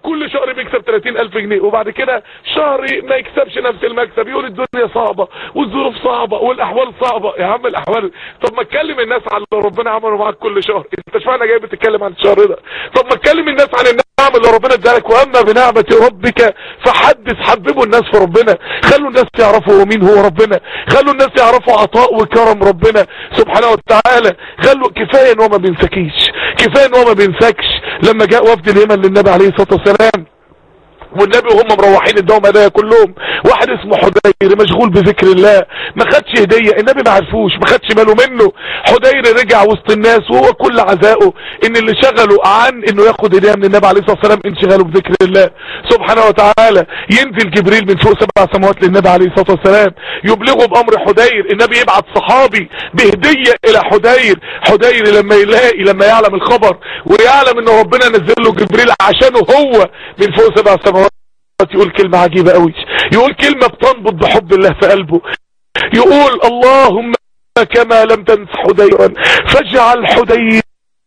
كل شهر بيكسب 30000 جنيه وبعد كده شهر ما يكسبش نفس المكسب يقول الدنيا صعبة والظروف صعبة والاحوال صعبة يا عم الاحوال طب ما تكلم الناس على اللي ربنا عمله معاك كل شهر انت اشمعنى جاي بتتكلم عن الشهر ده طب ما تكلم الناس عن النعم اللي ربنا ادالك واما بنعمة ربك فحدث حببوا الناس في ربنا خلوا الناس يعرفوا هو مين هو ربنا خلوا الناس يعرفوا عطاء وكرم ربنا سبحانه وتعالى خلوا كفاية ان هو ما بينسكيش كفاية ان هو ما بينسكش لما جاء وفد اليمن للنبي عليه الصلاة والسلام والنبي وهم مروحين ادهم هدايا كلهم واحد اسمه حدير مشغول بذكر الله ما خدش هديه النبي ما عرفوش ما خدش باله منه حدير رجع وسط الناس وهو كل عزائه ان اللي شغله عن انه ياخد هديه من النبي عليه الصلاه والسلام انشغاله بذكر الله سبحانه وتعالى ينزل جبريل من فوق سبع سماوات للنبي عليه الصلاه والسلام يبلغه بامر حدير النبي يبعت صحابي بهديه الى حدير حدير لما يلاقي لما يعلم الخبر ويعلم ان ربنا نزل له جبريل عشانه هو من فوق سبع سماوات يقول كلمة عجيبة قوي يقول كلمة بتنبض بحب الله في قلبه يقول اللهم كما لم تنس حديرا فاجعل حديرا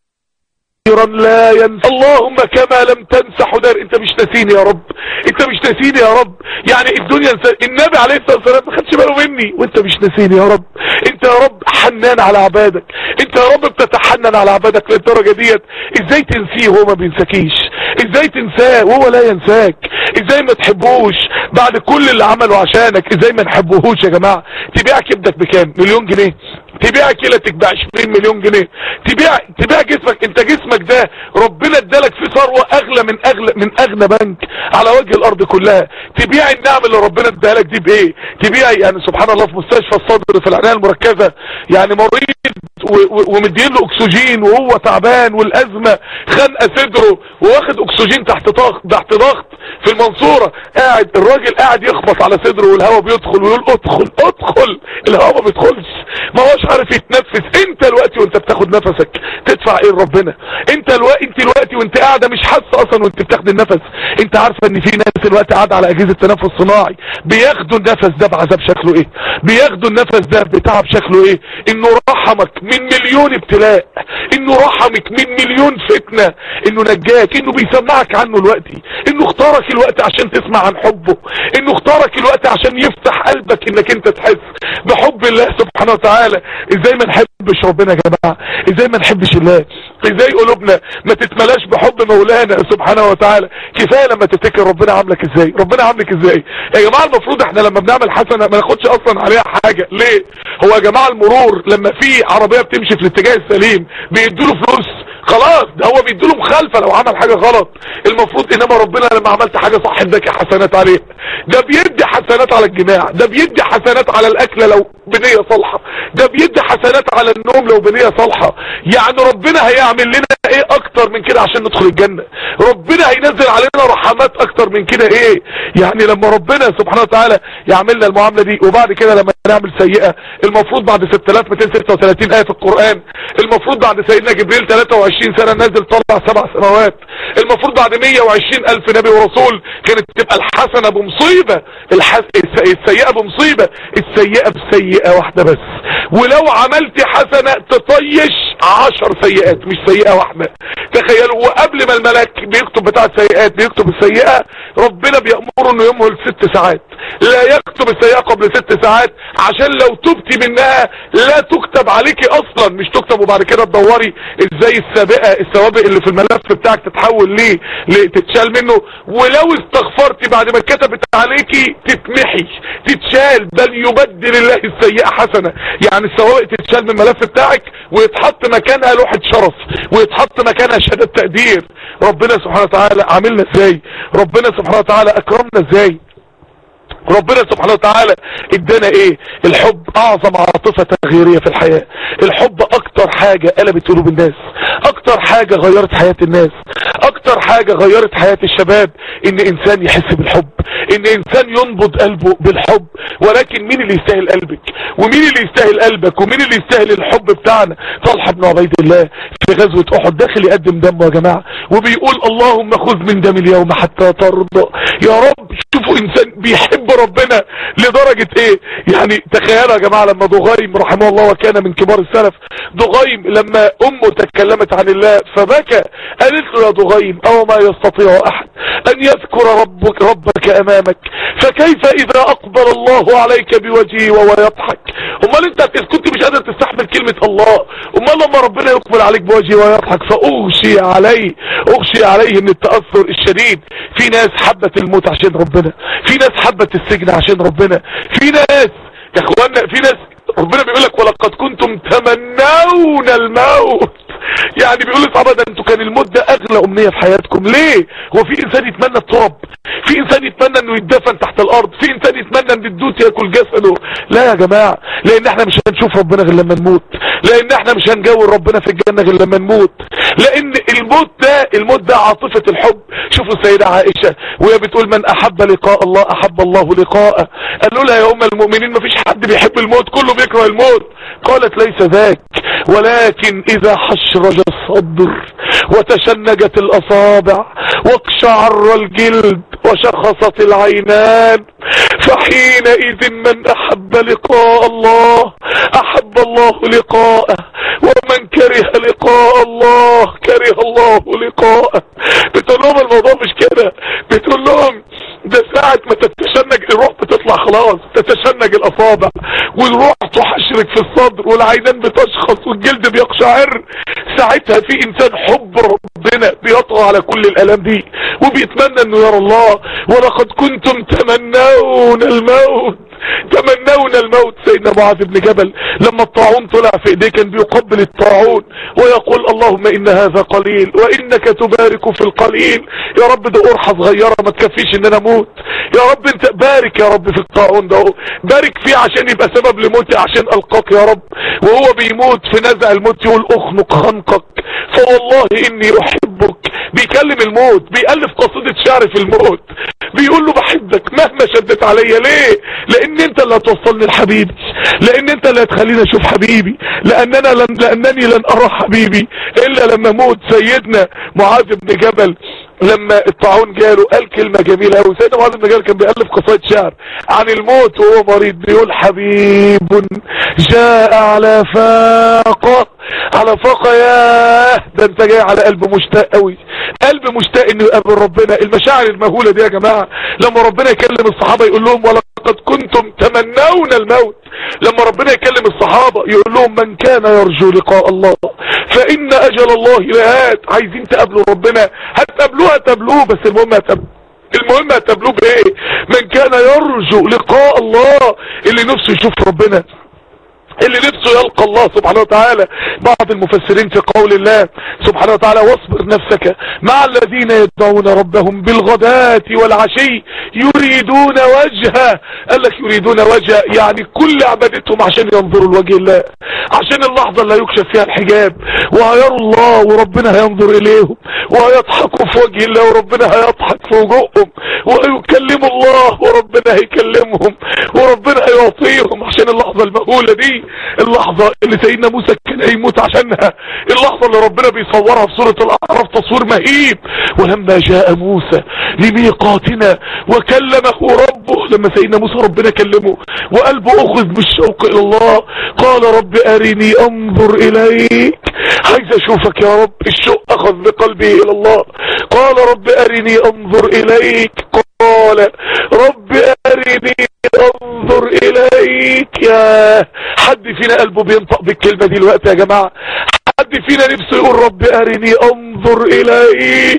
لا ينسى اللهم كما لم تنس حدير انت مش ناسيني يا رب انت مش ناسيني يا رب يعني الدنيا نس... النبي عليه الصلاه والسلام ما خدش باله مني وانت مش ناسيني يا رب انت يا رب حنان على عبادك انت يا رب بتتحنن على عبادك للدرجه ديت ازاي تنسيه وهو ما بينساكيش ازاي تنساه وهو لا ينساك ازاي ما تحبوش بعد كل اللي عمله عشانك ازاي ما نحبوهوش يا جماعه تبيع كبدك بكام مليون جنيه تبيع كيلتك ب 20 مليون جنيه تبيع تبيع جسمك انت جسمك ده ربنا ادالك فيه ثروه اغلى من اغلى من اغنى بنك على وجه الارض كلها تبيع النعم اللي ربنا اداها لك دي بايه تبيع يعني سبحان الله في مستشفى الصدر في العنايه المركزه يعني مريض ومدين له اكسجين وهو تعبان والازمه خانقه صدره وواخد اكسجين تحت ضغط تحت ضغط في المنصوره قاعد الراجل قاعد يخبط على صدره والهواء بيدخل ويقول ادخل ادخل الهواء ما بيدخلش ما هوش عارف يتنفس انت الوقت وانت بتاخد نفسك تدفع ايه لربنا انت الوقت انت الوقت وانت قاعده مش حاسه اصلا وانت بتاخد النفس انت عارفه ان في ناس الوقت قاعده على اجهزه تنفس صناعي بياخدوا النفس ده بعذاب شكله ايه بياخدوا النفس ده بتعب شكله ايه انه رحمك من مليون ابتلاء انه رحمك من مليون فتنه انه نجاك انه بيسمعك عنه الوقت انه اختارك الوقت عشان تسمع عن حبه انه اختارك الوقت عشان يفتح قلبك انك انت تحس بحب الله سبحانه وتعالى ازاي ما نحبش ربنا يا جماعه ازاي ما نحبش الله ازاي قلوبنا ما تتملاش بحب مولانا سبحانه وتعالى كفايه لما تفتكر ربنا عاملك ازاي ربنا عاملك ازاي يا جماعه المفروض احنا لما بنعمل حسنه ما ناخدش اصلا عليها حاجه ليه هو يا جماعه المرور لما في عربيه بتمشي في الاتجاه السليم بيدوا له فلوس خلاص ده هو بيدوا له مخالفه لو عمل حاجه غلط المفروض انما ربنا لما عملت حاجه صح اداك حسنات عليها ده بيدي حسنات على الجماع ده بيدي حسنات على الاكل لو بنيه صالحه ده بيدي حسنات على النوم لو بنيه صالحه يعني ربنا هيعمل لنا ايه اكتر من كده عشان ندخل الجنه ربنا هينزل علينا رحمات اكتر من كده ايه يعني لما ربنا سبحانه وتعالى يعملنا المعامله دي وبعد كده لما نعمل سيئه المفروض بعد 6236 ايه في القران المفروض بعد سيدنا جبريل 23 سنه نازل طلع سبع سماوات المفروض بعد 120 الف نبي ورسول كانت تبقى الحسنه بمصيبه الحس... السيئه بمصيبه السيئه بسيئه واحده بس ولو عملت حسنه تطيش عشر سيئات مش سيئه واحده تخيلوا وقبل ما الملاك بيكتب بتاع السيئات بيكتب السيئه ربنا بيأمره انه يمهل ست ساعات لا يكتب السيئه قبل ست ساعات عشان لو تبتي منها لا تكتب عليكي اصلا مش تكتب وبعد كده تدوري ازاي السابقه السوابق اللي في الملف بتاعك تتحول ليه تتشال منه ولو استغفرتي بعد ما اتكتبت عليكي تتمحي تتشال بل يبدل الله السيئه حسنه يعني السوابق تتشال من الملف بتاعك ويتحط مكانها لوحه شرف ويتحط مكانها شهاده تقدير ربنا سبحانه وتعالى عاملنا ازاي ربنا سبحانه وتعالى اكرمنا ازاي ربنا سبحانه وتعالى ادانا ايه الحب اعظم عاطفة تغييرية في الحياة الحب اكتر حاجة قلبت قلوب الناس اكتر حاجة غيرت حياة الناس اكتر حاجة غيرت حياة الشباب ان انسان يحس بالحب ان انسان ينبض قلبه بالحب ولكن مين اللي يستاهل قلبك ومين اللي يستاهل قلبك ومين اللي يستاهل الحب بتاعنا طلحة بن عبيد الله في غزوة احد داخل يقدم دمه يا جماعة وبيقول اللهم خذ من دم اليوم حتى ترضى يا رب شوفوا انسان بيحب ربنا لدرجة ايه يعني تخيلوا يا جماعة لما ضغيم رحمه الله وكان من كبار السلف ضغيم لما امه تكلمت عن الله فبكى قالت له يا ضغيم او ما يستطيع احد ان يذكر ربك ربك امامك فكيف اذا اقبل الله عليك بوجهه وهو يضحك امال انت كنت مش قادر تستحمل كلمة الله امال لما ربنا يقبل عليك بوجهه ويضحك فاغشي عليه اغشي عليه من التأثر الشديد في ناس حبت الموت عشان ربنا في ناس حبت السجن عشان ربنا في ناس يا اخوانا في ناس ربنا بيقول لك ولقد كنتم تمنون الموت يعني بيقول للصحابه ده انتوا كان الموت ده اغلى امنيه في حياتكم ليه هو في انسان يتمنى التراب في انسان يتمنى انه يتدفن تحت الارض في انسان يتمنى ان الدود ياكل جسده لا يا جماعه لان احنا مش هنشوف ربنا غير لما نموت لان احنا مش هنجاور ربنا في الجنه غير لما نموت لان الموت ده الموت ده عاطفه الحب شوفوا السيده عائشه وهي بتقول من احب لقاء الله احب الله لقاءه قالوا لها يا ام المؤمنين مفيش حد بيحب الموت كله بيكره الموت قالت ليس ذاك ولكن اذا حشرج الصدر وتشنجت الاصابع واقشعر الجلد وشخصت العينان فحينئذ من احب لقاء الله احب الله لقاءه ومن كره لقاء الله كره الله لقاءه بتقول لهم الموضوع مش كده بتقول لهم ده ساعة ما تتشنج الروح بتطلع خلاص تتشنج الاصابع والروح تحشرك في الصدر والعينان بتشخص والجلد بيقشعر ساعتها في انسان حب ربنا بيطغى على كل الالام دي وبيتمنى انه يرى الله ولقد كنتم تمنون الموت تمنون الموت سيدنا معاذ بن جبل لما الطاعون طلع في ايديه كان بيقبل الطاعون ويقول اللهم ان هذا قليل وانك تبارك في القليل يا رب ده قرحة صغيرة ما تكفيش ان انا اموت يا رب انت بارك يا رب في الطاعون ده بارك فيه عشان يبقى سبب لموتي عشان القاك يا رب وهو بيموت في نزع الموت يقول اخنق خنقك فوالله اني احبك بيكلم الموت بيألف قصيدة شعر في الموت بيقول له بحبك مهما شدت عليا ليه لان انت اللي هتوصلني لحبيبي لان انت اللي هتخليني اشوف حبيبي لاننا لن لانني لن ارى حبيبي الا لما موت سيدنا معاذ بن جبل لما الطاعون جاله قال كلمة جميلة قوي سيدنا معاذ بن جبل كان بيألف قصائد شعر عن الموت وهو مريض بيقول حبيب جاء على فاقة على فاقة ياه ده انت جاي على قلب مشتاق قوي قلب مشتاق انه يقابل ربنا المشاعر المهولة دي يا جماعة لما ربنا يكلم الصحابة يقول لهم ولقد كنتم تمنون الموت لما ربنا يكلم الصحابة يقول لهم من كان يرجو لقاء الله فإن أجل الله لآت عايزين تقابلوا ربنا هتقابلوه هتقابلوه بس المهم هتقابلوه المهم هتقابلوه بايه من كان يرجو لقاء الله اللي نفسه يشوف ربنا اللي نفسه يلقى الله سبحانه وتعالى بعض المفسرين في قول الله سبحانه وتعالى واصبر نفسك مع الذين يدعون ربهم بالغداة والعشي يريدون وجهه قال لك يريدون وجهه يعني كل عبادتهم عشان ينظروا لوجه الله عشان اللحظة اللي هيكشف فيها الحجاب وهيروا الله وربنا هينظر اليهم وهيضحكوا في وجه الله وربنا هيضحك في وجوههم ويكلموا الله وربنا هيكلمهم وربنا هيعطيهم عشان اللحظة المهولة دي اللحظة اللي سيدنا موسى كان هيموت عشانها اللحظة اللي ربنا بيصورها في سورة الأعراف تصوير مهيب ولما جاء موسى لميقاتنا وكلمه ربه لما سيدنا موسى ربنا كلمه وقلبه أخذ بالشوق إلى الله قال رب أرني أنظر إليك عايز أشوفك يا رب الشوق أخذ بقلبه إلى الله قال رب أرني أنظر إليك قال رب أرني انظر اليك يا حد فينا قلبه بينطق بالكلمة دي الوقت يا جماعة حد فينا نفسه يقول رب ارني انظر اليك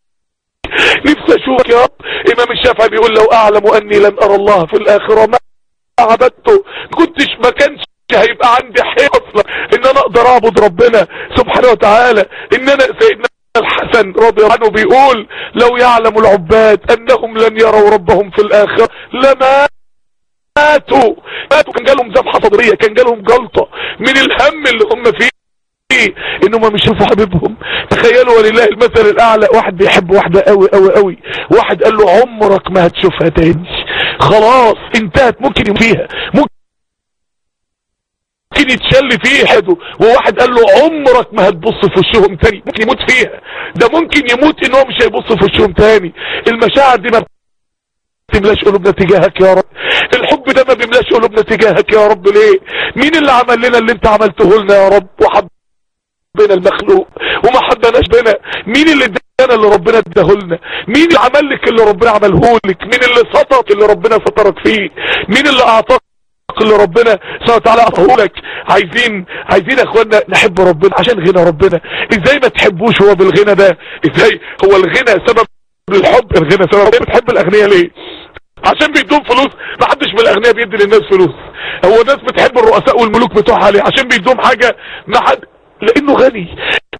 نفسي اشوفك يا رب امام الشافعي بيقول لو اعلم اني لن ارى الله في الاخرة ما عبدته كنتش ما كانش هيبقى عندي حي اصلا ان انا اقدر اعبد ربنا سبحانه وتعالى ان انا سيدنا الحسن رضي الله عنه بيقول لو يعلم العباد انهم لن يروا ربهم في الاخرة لما ماتوا ماتوا كان جالهم ذبحة صدرية كان جالهم جلطة من الهم اللي هم فيه انهم مش شافوا حبيبهم تخيلوا ولله المثل الاعلى واحد بيحب واحدة قوي قوي قوي واحد قال له عمرك ما هتشوفها تاني خلاص انتهت ممكن يموت فيها ممكن ممكن يتشل فيه حده وواحد قال له عمرك ما هتبص في وشهم تاني ممكن يموت فيها ده ممكن يموت ان هو مش هيبص في وشهم تاني المشاعر دي ما بتملاش قلوبنا تجاهك يا رب الحب ده ما بيملاش قلوبنا تجاهك يا رب ليه مين اللي عمل لنا اللي انت عملته لنا يا رب وحب حبينا المخلوق وما حبناش بنا مين اللي ادانا اللي ربنا اداهولنا مين اللي عمل لك اللي ربنا عمله لك مين اللي سطرك اللي ربنا سطرك فيه مين اللي اعطاك اللي ربنا سبحانه وتعالى اعطاهولك عايزين عايزين يا اخوانا نحب ربنا عشان غنى ربنا ازاي ما تحبوش هو بالغنى ده ازاي هو الغنى سبب الحب الغنى سبب بتحب الاغنياء ليه عشان بيدوم فلوس ما حدش من الاغنياء بيدي للناس فلوس هو الناس بتحب الرؤساء والملوك بتوعها ليه عشان بيدوم حاجة ما حد لانه غني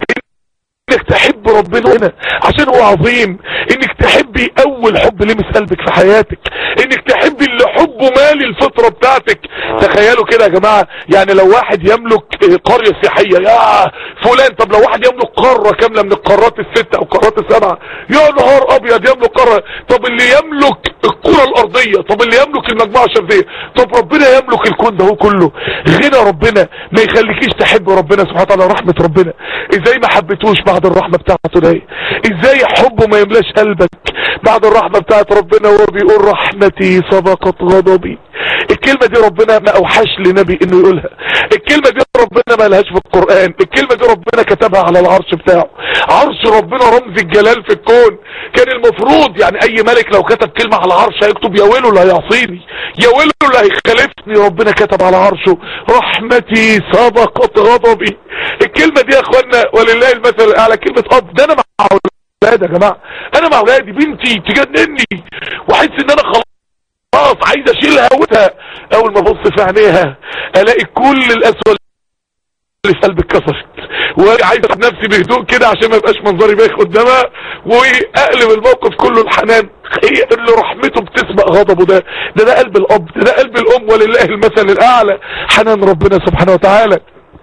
انك تحب ربنا هنا عشان هو عظيم انك تحبي اول حب لمس قلبك في حياتك انك تحبي اللي حبه مالي الفطرة بتاعتك تخيلوا كده يا جماعة يعني لو واحد يملك قرية سياحية يا فلان طب لو واحد يملك قارة كاملة من القارات الستة او القارات السبعة يا نهار ابيض يملك قارة طب اللي يملك الكرة الارضية طب اللي يملك المجموعة الشمسية طب ربنا يملك الكون ده هو كله غنى ربنا ما يخليكيش تحب ربنا سبحانه وتعالى رحمة ربنا ازاي ما حبيتوش بعد الرحمة بتاعته ده ازاي حبه ما يملاش قلبك بعد الرحمة بتاعت ربنا وهو بيقول رحمتي سبقت غضبي الكلمة دي ربنا ما اوحش لنبي انه يقولها الكلمة دي ربنا ما لهاش في القرآن الكلمة دي ربنا كتبها على العرش بتاعه عرش ربنا رمز الجلال في الكون كان المفروض يعني اي ملك لو كتب كلمة على العرش هيكتب يا ويله اللي هيعصيني يا ويله اللي هيخالفني ربنا كتب على عرشه رحمتي سبقت غضبي الكلمة دي يا اخوانا ولله المثل الاعلى كلمة اب ده انا مع اولاد يا جماعة انا مع اولادي بنتي تجنني واحس ان انا خلاص خلاص عايز اشيلها وتها اول ما ابص في عينيها الاقي كل الاسود اللي في قلبي اتكسرت وعايز اخد نفسي بهدوء كده عشان ما يبقاش منظري بايخ قدامها واقلب الموقف كله الحنان هي اللي رحمته بتسبق غضبه ده ده ده قلب الاب ده ده قلب الام ولله المثل الاعلى حنان ربنا سبحانه وتعالى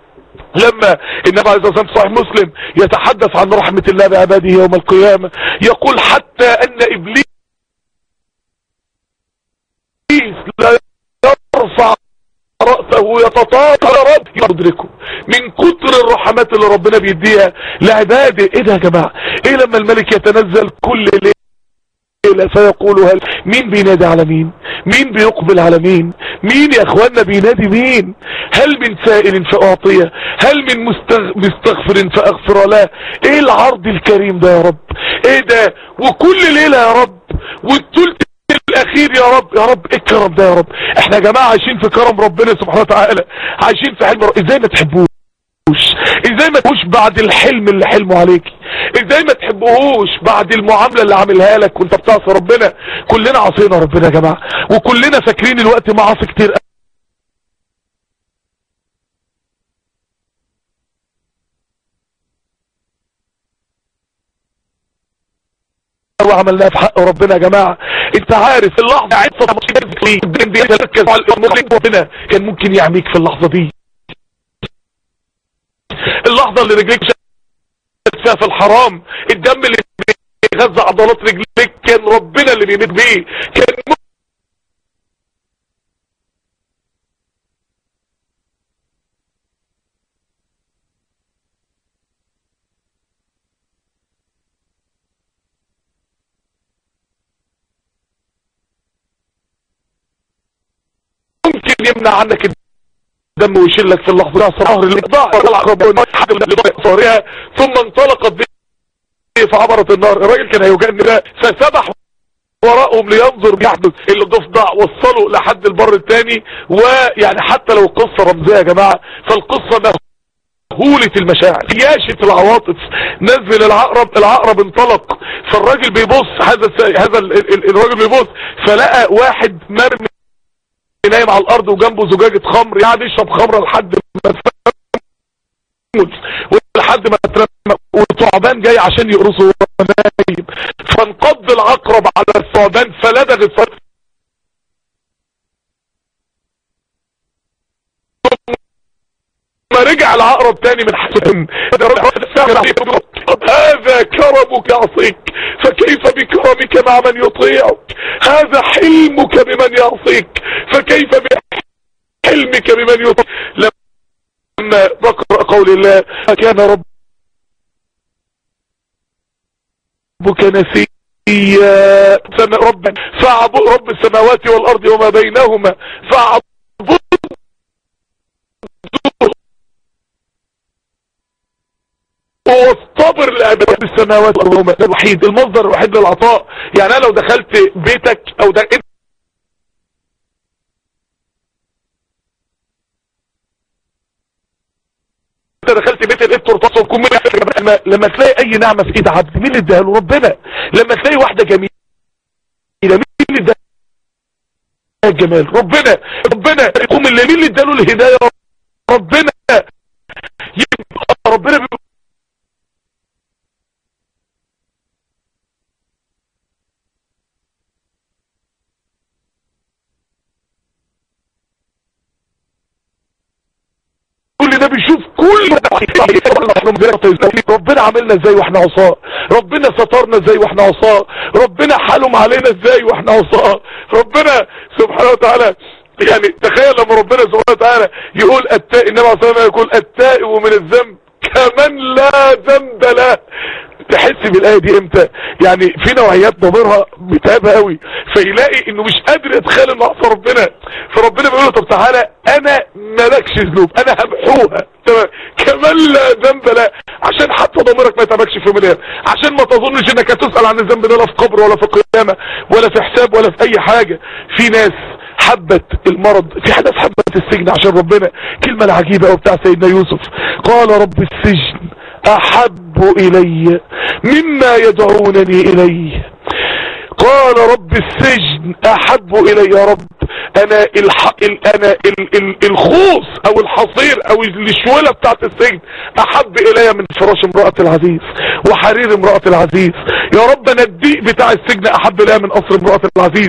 لما النبي عليه الصلاة والسلام صحيح مسلم يتحدث عن رحمة الله بعباده يوم القيامة يقول حتى ان ابليس لا يرفع رأسه يتطاطر رب يدركه من كتر الرحمات اللي ربنا بيديها لعباده ايه ده يا جماعة ايه لما الملك يتنزل كل ليلة فيقول هل مين بينادي على مين مين بيقبل على مين مين يا اخوانا بينادي مين هل من سائل فاعطيه هل من مستغ... مستغفر فاغفر له ايه العرض الكريم ده يا رب ايه ده وكل ليلة يا رب والتلت الاخير يا رب يا رب ايه الكرم ده يا رب احنا يا جماعة عايشين في كرم ربنا سبحانه وتعالى عايشين في حلم رب... ازاي ما تحبوش ازاي ما تحبوش بعد الحلم اللي حلمه عليكي ازاي ما تحبوهوش بعد المعاملة اللي عاملها لك وانت بتعصي ربنا كلنا عصينا ربنا يا جماعة وكلنا فاكرين الوقت معاصي كتير وعملناها في حق ربنا يا جماعة انت عارف اللحظة عدت ربنا كان ممكن يعميك في اللحظة دي اللحظة اللي رجليك فيها في الحرام الدم اللي بيغذى عضلات رجليك كان ربنا اللي بيمد بيه كان ممكن يمنع عنك الدم ويشيل لك في اللحظة صهر اللي ضاع صارها ثم انطلقت به فعبرت النار الراجل كان هيجن ده فسبح وراءهم لينظر بيحدث اللي ضفدع وصلوا لحد البر الثاني ويعني حتى لو القصة رمزية يا جماعة فالقصة مهولة المشاعر ياشة العواطف نزل العقرب العقرب انطلق فالراجل بيبص هذا هذا الراجل بيبص فلقى واحد مرمي نايم على الارض وجنبه زجاجة خمر قاعد يشرب خمرة لحد ما ولحد ما اترمى والثعبان جاي عشان يقرصه وهو نايم فانقض العقرب على الثعبان فلدغ الثعبان رجع العقرب تاني من حسن هذا كرمك يعصيك فكيف بكرمك مع من يطيعك هذا حلمك بمن يعصيك فكيف بحلمك بمن يطيعك لما بقرأ قول الله فكان ربك نسيا ربا فاعبد رب السماوات والارض وما بينهما فاعبد واصطبر لعبادات السماوات والارض الوحيد المصدر الوحيد للعطاء يعني انا لو دخلت بيتك او ده انت دخلت بيت لقيت ترطاسه وتكون لما, لما تلاقي اي نعمه في ايد عبد مين اللي اداها له ربنا لما تلاقي واحده جميله مين اللي اداها الجمال ربنا ربنا يقوم اللي مين اللي اداله الهدايه ربنا يبقى ربنا بيقول كل ده بيشوف كل ربنا عملنا ازاي واحنا عصاه ربنا سترنا ازاي واحنا عصاه ربنا حالم علينا ازاي واحنا عصاه ربنا سبحانه وتعالى يعني تخيل لما ربنا سبحانه وتعالى يقول التائب النبي عليه الصلاه والسلام يقول التائب من الذنب كمن لا ذنب له تحس بالايه دي امتى يعني في نوعيات ضميرها متعبه قوي فيلاقي انه مش قادر يتخيل ان عصى ربنا فربنا بيقول له طب تعالى انا مالكش ذنوب انا همحوها تمام كمان لا ذنب لا عشان حتى ضميرك ما يتعبكش في يوم عشان ما تظنش انك هتسال عن الذنب ده لا في قبر ولا في قيامه ولا في حساب ولا في اي حاجه في ناس حبت المرض في ناس حبت السجن عشان ربنا كلمة العجيبة او بتاع سيدنا يوسف قال رب السجن احب الي مما يدعونني اليه قال رب السجن احب الي يا رب انا الح... ال... انا ال... ال... الخوص او الحصير او الشوله بتاعت السجن احب الي من فراش امرأة العزيز وحرير امرأة العزيز يا رب انا الضيق بتاع السجن احب الي من قصر امرأة العزيز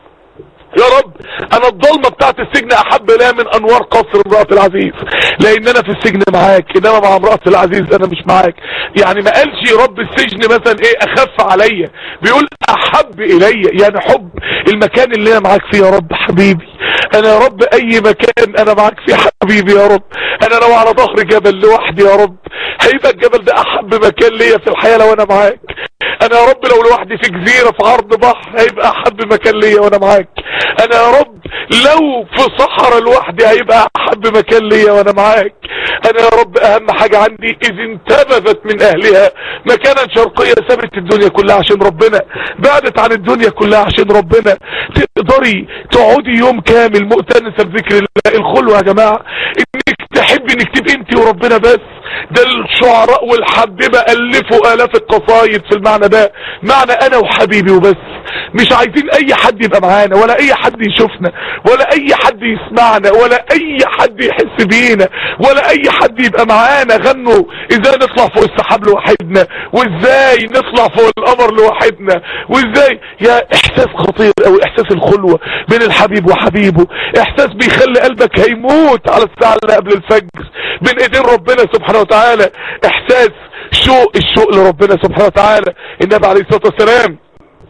يا رب انا الضلمة بتاعت السجن احب لها من انوار قصر امرأة العزيز لان انا في السجن معاك انما مع امرأة العزيز انا مش معاك يعني ما قالش يا رب السجن مثلا ايه اخف عليا بيقول احب الي يعني حب المكان اللي انا معاك فيه يا رب حبيبي انا يا رب اي مكان انا معاك فيه حبيبي يا رب انا لو على ظهر جبل لوحدي يا رب هيبقى الجبل ده احب مكان ليا في الحياة لو انا معاك انا يا رب لو لوحدي في جزيرة في عرض بحر هيبقى احب مكان ليا وانا معاك انا يا رب لو في صحراء لوحدي هيبقى احب مكان ليا وانا معاك انا يا رب اهم حاجة عندي اذ انتبذت من اهلها مكانا شرقية سابت الدنيا كلها عشان ربنا بعدت عن الدنيا كلها عشان ربنا تقدري تقعدي يوم كامل مؤتنسة بذكر الله الخلوة يا جماعة انك تحبي انك تبقي انت وربنا بس ده الشعراء والحبيبة الفوا الاف القصايد في المعنى ده معنى انا وحبيبي وبس مش عايزين اي حد يبقى معانا ولا اي حد يشوفنا ولا اي حد يسمعنا ولا اي حد يحس بينا ولا اي حد يبقى معانا غنوا ازاي نطلع فوق السحاب لوحدنا وازاي نطلع فوق القمر لوحدنا وازاي يا احساس خطير او احساس الخلوة بين الحبيب وحبيبه احساس بيخلي قلبك هيموت على الساعة اللي قبل الفجر بين ايدين ربنا سبحانه وتعالى احساس شوق الشوق لربنا سبحانه وتعالى النبي عليه الصلاة والسلام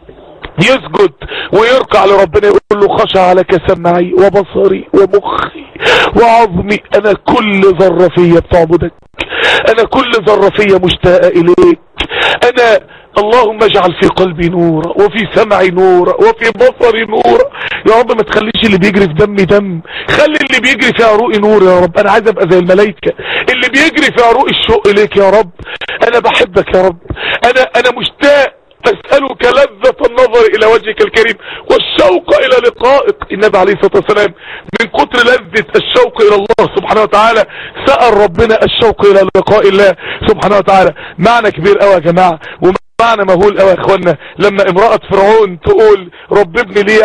يسجد ويركع لربنا يقول له خشع لك سمعي وبصري ومخي وعظمي انا كل ذرة فيا بتعبدك انا كل ذرة فيا مشتاقة اليك انا اللهم اجعل في قلبي نورا وفي سمعي نورا وفي بصري نورا يا رب ما تخليش اللي بيجري في دمي دم خلي اللي بيجري في عروقي نور يا رب انا عايز ابقى زي الملائكة اللي بيجري في عروقي الشوق اليك يا رب انا بحبك يا رب انا انا مشتاق أسألك لذة النظر إلى وجهك الكريم والشوق إلى لقائك النبي عليه الصلاة والسلام من كتر لذة الشوق إلى الله سبحانه وتعالى سأل ربنا الشوق إلى لقاء الله سبحانه وتعالى معنى كبير قوي يا جماعة معنى مهول قوي يا اخوانا لما امرأة فرعون تقول رب ابن لي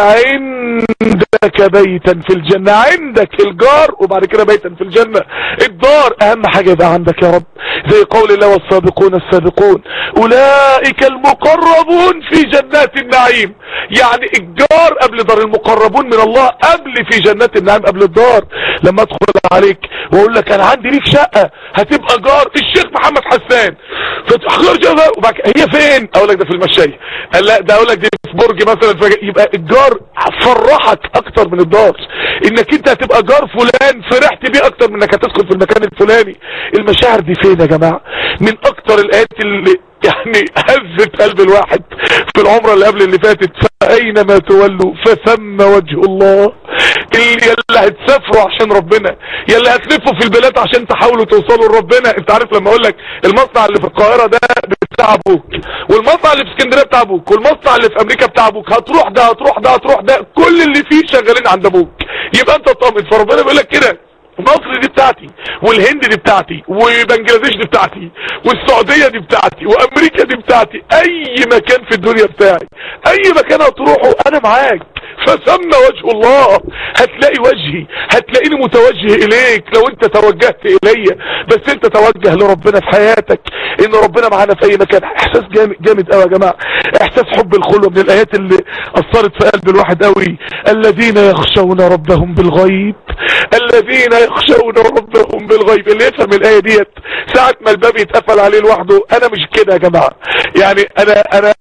عندك بيتا في الجنة عندك الجار وبعد كده بيتا في الجنة الدار اهم حاجة يبقى عندك يا رب زي قول الله والسابقون السابقون اولئك المقربون في جنات النعيم يعني الجار قبل دار المقربون من الله قبل في جنات النعيم قبل الدار لما ادخل عليك واقول لك انا عندي ليك شقة هتبقى جار الشيخ محمد حسان فتحضر جزء وبعد هي فين اقول لك ده في المشاية قال لا ده اقول لك دي في برج مثلا يبقى الجار فرحك اكتر من الدار انك انت هتبقى جار فلان فرحت بيه اكتر من انك هتدخل في المكان الفلاني المشاعر دي فين يا جماعة من اكتر الايات اللي يعني هزت قلب الواحد في العمرة اللي قبل اللي فاتت فاينما تولوا فثم وجه الله اللي اللي هتسافروا عشان ربنا يا اللي هتلفوا في البلاد عشان تحاولوا توصلوا لربنا انت عارف لما اقول لك المصنع اللي في القاهره ده بتاع ابوك والمصنع اللي في اسكندريه بتاع ابوك والمصنع اللي في امريكا بتاع ابوك هتروح ده هتروح ده هتروح ده كل اللي فيه شغالين عند ابوك يبقى انت طامن فربنا بيقول لك كده مصر دي بتاعتي والهند دي بتاعتي وبنجلاديش دي بتاعتي والسعودية دي بتاعتي وامريكا دي بتاعتي اي مكان في الدنيا بتاعي اي مكان هتروحه انا معاك فثم وجه الله هتلاقي وجهي هتلاقيني متوجه اليك لو انت توجهت الي بس انت توجه لربنا في حياتك ان ربنا معانا في اي مكان احساس جامد جامد قوي يا جماعه احساس حب الخلوه من الايات اللي اثرت في قلب الواحد قوي الذين يخشون ربهم بالغيب الذين يخشون ربهم بالغيب اللي يفهم الايه ديت ساعه ما الباب يتقفل عليه لوحده انا مش كده يا جماعه يعني انا انا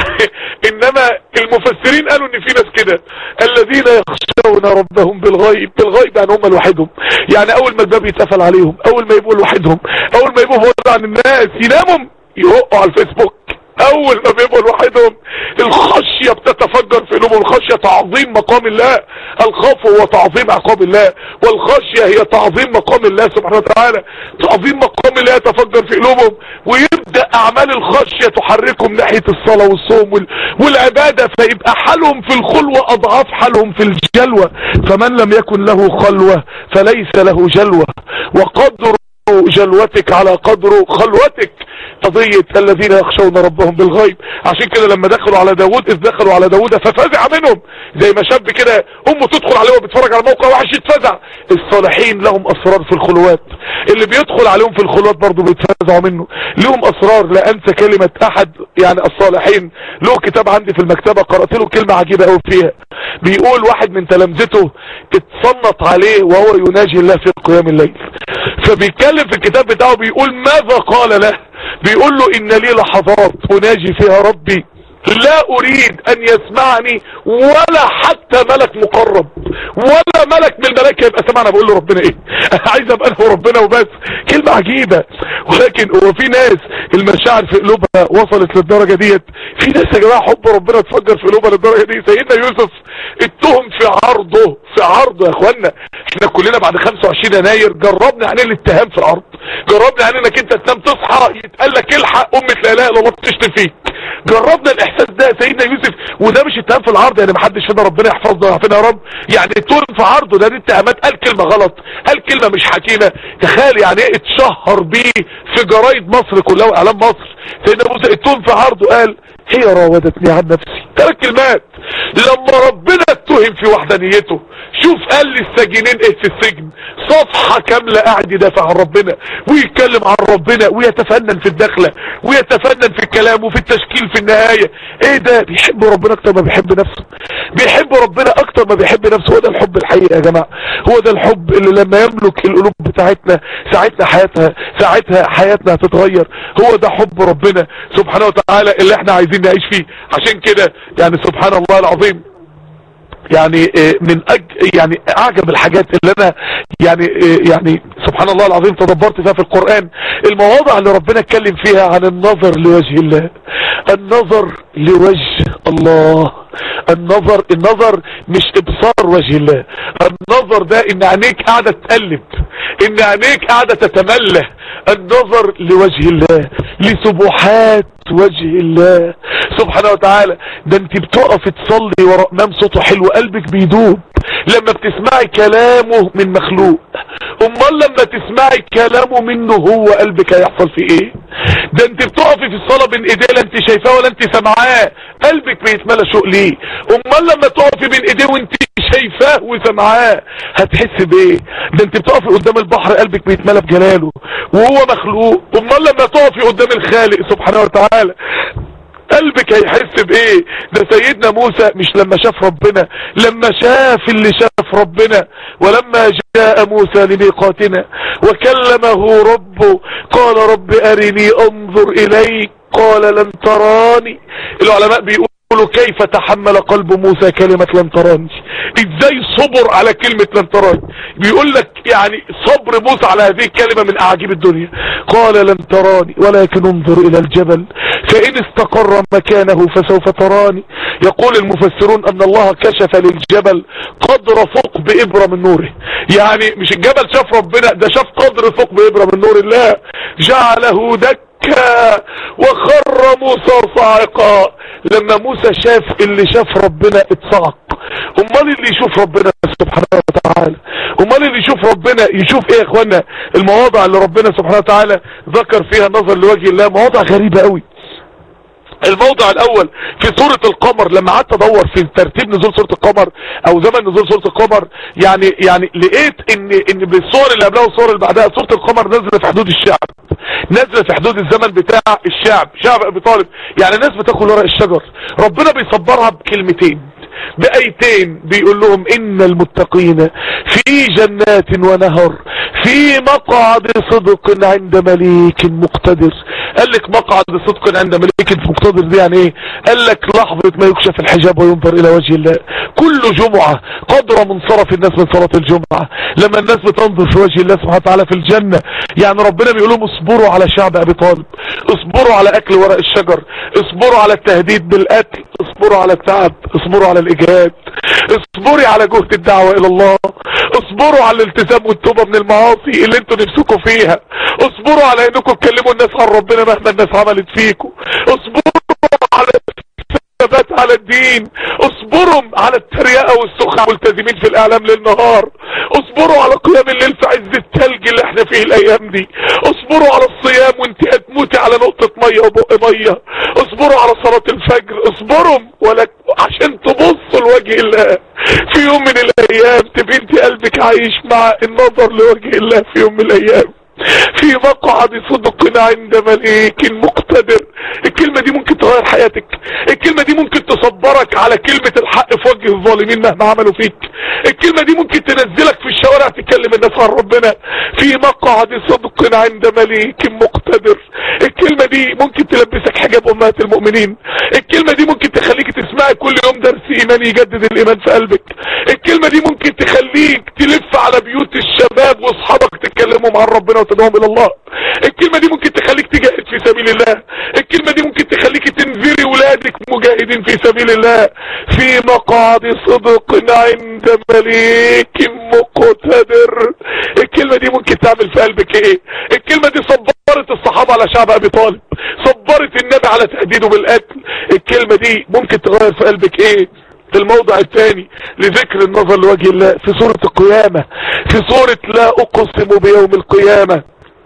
انما المفسرين قالوا ان في ناس كده الذين يخشون ربهم بالغيب بالغيب يعني هم لوحدهم يعني اول ما الباب يتقفل عليهم اول ما يبقوا لوحدهم اول ما يبقوا بعيد عن الناس يناموا يرقوا على الفيسبوك اول ما بيبقوا لوحدهم الخشية بتتفجر في قلوبهم الخشية تعظيم مقام الله الخوف هو تعظيم عقاب الله والخشية هي تعظيم مقام الله سبحانه وتعالى تعظيم مقام الله يتفجر في قلوبهم ويبدأ اعمال الخشية تحركهم ناحية الصلاة والصوم وال- والعبادة فيبقى حالهم في الخلوة اضعاف حالهم في الجلوة فمن لم يكن له خلوة فليس له جلوة وقدر جلوتك على قدر خلوتك قضية الذين يخشون ربهم بالغيب عشان كده لما دخلوا على داود اذ دخلوا على داود ففزع منهم زي ما شاب كده امه تدخل عليه وبيتفرج على موقع وحش يتفزع الصالحين لهم اسرار في الخلوات اللي بيدخل عليهم في الخلوات برضه بيتفزعوا منه لهم اسرار لا انسى كلمة احد يعني الصالحين له كتاب عندي في المكتبة قرأت له كلمة عجيبة قوي فيها بيقول واحد من تلامذته اتصنت عليه وهو يناجي الله في قيام الليل فبيتكلم في الكتاب بتاعه بيقول ماذا قال له بيقول له ان لي لحظات اناجي فيها ربي لا اريد ان يسمعني ولا حتى ملك مقرب ولا ملك من الملائكه يبقى سمعنا بقول له ربنا ايه عايز ابقى انا وربنا وبس كلمه عجيبه ولكن هو في ناس المشاعر في قلوبها وصلت للدرجه ديت في ناس يا جماعه حب ربنا اتفجر في قلوبها للدرجه دي سيدنا يوسف اتهم في عرضه في عرضه يا اخوانا احنا كلنا بعد 25 يناير جربنا عن الاتهام في العرض جربنا عن انك انت تنام تصحى يتقال لك الحق امه لا اله الا الله تشتم فيك جربنا الاحساس ده سيدنا يوسف وده مش اتهام في العرض يعني محدش فينا ربنا يحفظنا ويعافينا يا رب يعني اتهم في عرضه ده دي اتهامات قال كلمه غلط قال كلمه مش حكيمه تخيل يعني ايه اتشهر بيه في جرايد مصر كلها واعلام مصر سيدنا موسى اتهم في عرضه قال هي راودتني عن نفسي ثلاث كلمات لما ربنا اتهم في وحدانيته شوف قال للساجنين ايه في السجن صفحة كاملة قاعد يدافع عن ربنا ويتكلم عن ربنا ويتفنن في الدخلة ويتفنن في الكلام وفي التشكيل في النهاية ايه ده بيحب ربنا اكتر ما بيحب نفسه بيحب ربنا اكتر ما بيحب نفسه هو ده الحب الحقيقي يا جماعة هو ده الحب اللي لما يملك القلوب بتاعتنا ساعتنا حياتها ساعتها حياتنا هتتغير هو ده حب ربنا سبحانه وتعالى اللي احنا عايزين نعيش فيه عشان كده يعني سبحان الله العظيم يعني آه، من أج... يعني اعجب الحاجات اللي انا يعني آه، يعني سبحان الله العظيم تدبرت فيها في القرآن المواضع اللي ربنا اتكلم فيها عن النظر لوجه الله النظر لوجه الله النظر النظر مش ابصار وجه الله النظر ده ان عينيك قاعدة تقلب ان عينيك قاعدة تتملى النظر لوجه الله لسبحات وجه الله سبحانه وتعالى ده انت بتقف تصلي ورا امام صوته حلو قلبك بيدوب لما بتسمعي كلامه من مخلوق امال لما تسمعي كلامه منه هو قلبك هيحصل فيه ايه ده انت بتقفي في الصلاة بين ايديه لا انت شايفاه ولا انت سامعاه قلبك بيتملى شوق ليه امال لما تقفي بين ايديه وانت شايفاه وسامعاه هتحس بايه ده انت بتقفي قدام البحر قلبك بيتملى بجلاله وهو مخلوق امال لما تقفي قدام الخالق سبحانه وتعالى قلبك هيحس بايه ده سيدنا موسى مش لما شاف ربنا لما شاف اللي شاف ربنا ولما جاء موسى لميقاتنا وكلمه ربه قال رب ارني انظر اليك قال لن تراني العلماء بيقولوا كيف تحمل قلب موسى كلمة لن تراني ازاي صبر على كلمة لن تراني بيقول لك يعني صبر موسى على هذه الكلمة من اعاجيب الدنيا قال لن تراني ولكن انظر الى الجبل فإن استقر مكانه فسوف تراني يقول المفسرون أن الله كشف للجبل قدر ثقب إبرة من نوره يعني مش الجبل شاف ربنا ده شاف قدر ثقب إبرة من نور الله جعله دكا وخر موسى صاعقا لما موسى شاف اللي شاف ربنا اتصعق امال اللي يشوف ربنا سبحانه وتعالى امال اللي يشوف ربنا يشوف ايه يا اخوانا المواضع اللي ربنا سبحانه وتعالى ذكر فيها النظر لوجه الله مواضع غريبة قوي الموضع الاول في سورة القمر لما قعدت ادور في ترتيب نزول سورة القمر او زمن نزول سورة القمر يعني يعني لقيت ان ان بالصور اللي قبلها والصور اللي بعدها سورة القمر نزلت في حدود الشعب نزل في حدود الزمن بتاع الشعب شعب ابي طالب يعني الناس بتاكل ورق الشجر ربنا بيصبرها بكلمتين بأيتين بيقول لهم إن المتقين في جنات ونهر في مقعد صدق عند مليك مقتدر قال لك مقعد صدق عند مليك مقتدر دي يعني ايه قال لك لحظة ما يكشف الحجاب وينظر الى وجه الله كل جمعة قدر منصرف الناس من صلاة الجمعة لما الناس بتنظر في وجه الله سبحانه وتعالى في الجنة يعني ربنا بيقول لهم اصبروا على شعب ابي طالب اصبروا على اكل ورق الشجر اصبروا على التهديد بالقتل اصبروا على التعب اصبروا على الاجهاد اصبري على جهد الدعوة الى الله اصبروا على الالتزام والتوبة من المعاصي اللي انتوا نفسكم فيها اصبروا على انكم تكلموا الناس عن ربنا مهما الناس عملت فيكم اصبروا على الثبات على الدين اصبروا على التريقة والسخة ملتزمين في الاعلام للنهار اصبروا على قيام الليل في عز التلج اللي احنا فيه الايام دي اصبروا على الصيام وانت هتموتي على نقطة مية وبق مية اصبروا على صلاة الفجر اصبروا ولا عشان تبصوا لوجه الله في يوم من الايام تبقى انت قلبك عايش مع النظر لوجه الله في يوم من الايام في مقعد صدق عند مليك مقتدر الكلمة دي ممكن تغير حياتك الكلمة دي ممكن تصبرك على كلمة الحق في وجه الظالمين مهما عملوا فيك الكلمة دي ممكن تنزلك في الشوارع تكلم الناس عن ربنا في مقعد صدق عند مليك مقتدر الكلمة دي ممكن تلبسك حجاب امهات المؤمنين الكلمة دي ممكن تخليك تسمعي كل يوم درس ايمان يجدد الايمان في قلبك الكلمة دي ممكن تخليك تلف على بيوت الشباب واصحابك تكلمهم عن ربنا وتدعوهم الى الله الكلمة دي ممكن تخليك تجاهد في سبيل الله الكلمة دي ممكن تخليك تنذري ولادك مجاهدين في سبيل الله في مقعد صدق عند مليك مقتدر الكلمة دي ممكن تعمل في قلبك ايه الكلمة دي صبرت الصحابة على شعب ابي طالب صبرت النبي على تهديده بالقتل الكلمة دي ممكن تغير في قلبك ايه في الموضع الثاني لذكر النظر لوجه الله في سورة القيامة في سورة لا اقسم بيوم القيامة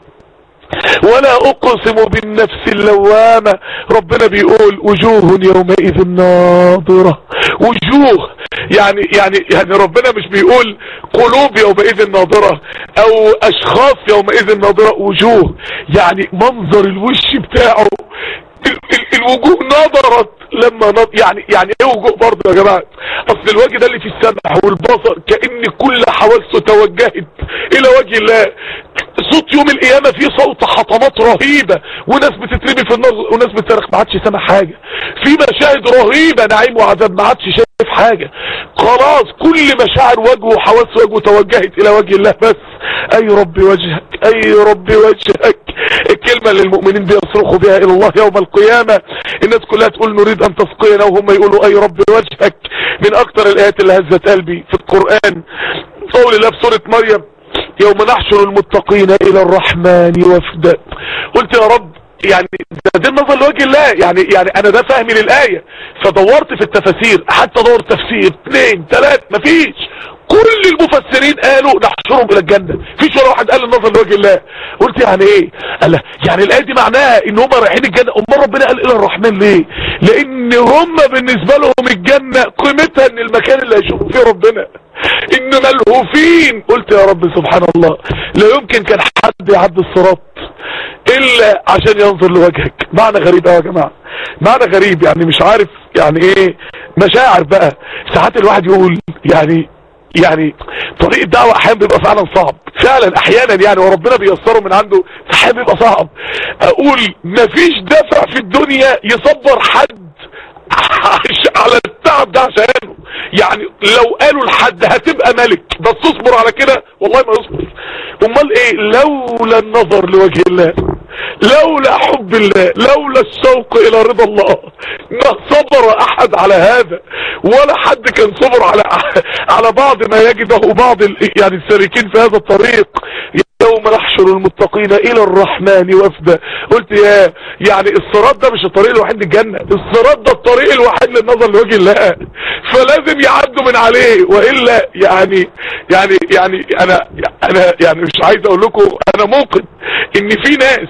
ولا اقسم بالنفس اللوامة ربنا بيقول وجوه يومئذ ناظرة وجوه يعني يعني يعني ربنا مش بيقول قلوب يومئذ ناظرة او اشخاص يومئذ ناظرة وجوه يعني منظر الوش بتاعه ال ال الوجوه نظرت لما نظر يعني يعني ايه وجوه برضه يا جماعه اصل الوجه ده اللي في السمع والبصر كان كل حواسه توجهت الى وجه الله صوت يوم القيامة فيه صوت حطمات رهيبة وناس بتترمي في النار وناس بتصرخ ما عادش سامع حاجة في مشاهد رهيبة نعيم وعذاب ما عادش شايف حاجة خلاص كل مشاعر وجهه وحواس وجهه توجهت الى وجه الله بس اي رب وجهك اي رب وجهك الكلمة اللي المؤمنين بيصرخوا بها الى الله يوم القيامة الناس كلها تقول نريد ان تسقينا وهم يقولوا اي رب وجهك من اكتر الايات اللي هزت قلبي في القرآن قول الله في سورة مريم يوم نحشر المتقين الى الرحمن وفدا قلت يا رب يعني ده, ده النظر لوجه الله يعني يعني انا ده فهمي للآية فدورت في التفاسير حتى دور تفسير اثنين ثلاث مفيش كل المفسرين قالوا نحشرهم الى الجنة فيش ولا واحد قال النظر لوجه الله قلت يعني ايه قال يعني الايه دي معناها ان هم رايحين الجنة امال ربنا قال الى الرحمن ليه لان هم بالنسبة لهم الجنة قيمتها ان المكان اللي هيشوفوا فيه ربنا ان ملهوفين قلت يا رب سبحان الله لا يمكن كان حد يعدي الصراط الا عشان ينظر لوجهك معنى غريب قوي يا جماعة معنى غريب يعني مش عارف يعني ايه مشاعر بقى ساعات الواحد يقول يعني يعني طريق الدعوة احيانا بيبقى فعلا صعب فعلا احيانا يعني وربنا بيسره من عنده احيانا بيبقى صعب اقول مفيش دفع في الدنيا يصبر حد على التعب ده عشانه يعني لو قالوا لحد هتبقى ملك بس تصبر على كده والله ما يصبر امال ايه لولا النظر لوجه الله لولا حب الله لولا الشوق الى رضا الله ما صبر احد على هذا ولا حد كان صبر على على بعض ما يجده بعض يعني السالكين في هذا الطريق يوم نحشر المتقين الى الرحمن وفدا قلت يا يعني الصراط ده مش الطريق الوحيد للجنة الصراط ده الطريق الوحيد للنظر لوجه الله فلازم يعدوا من عليه وإلا يعني يعني يعني انا انا يعني مش عايز اقول لكم انا موقن ان في ناس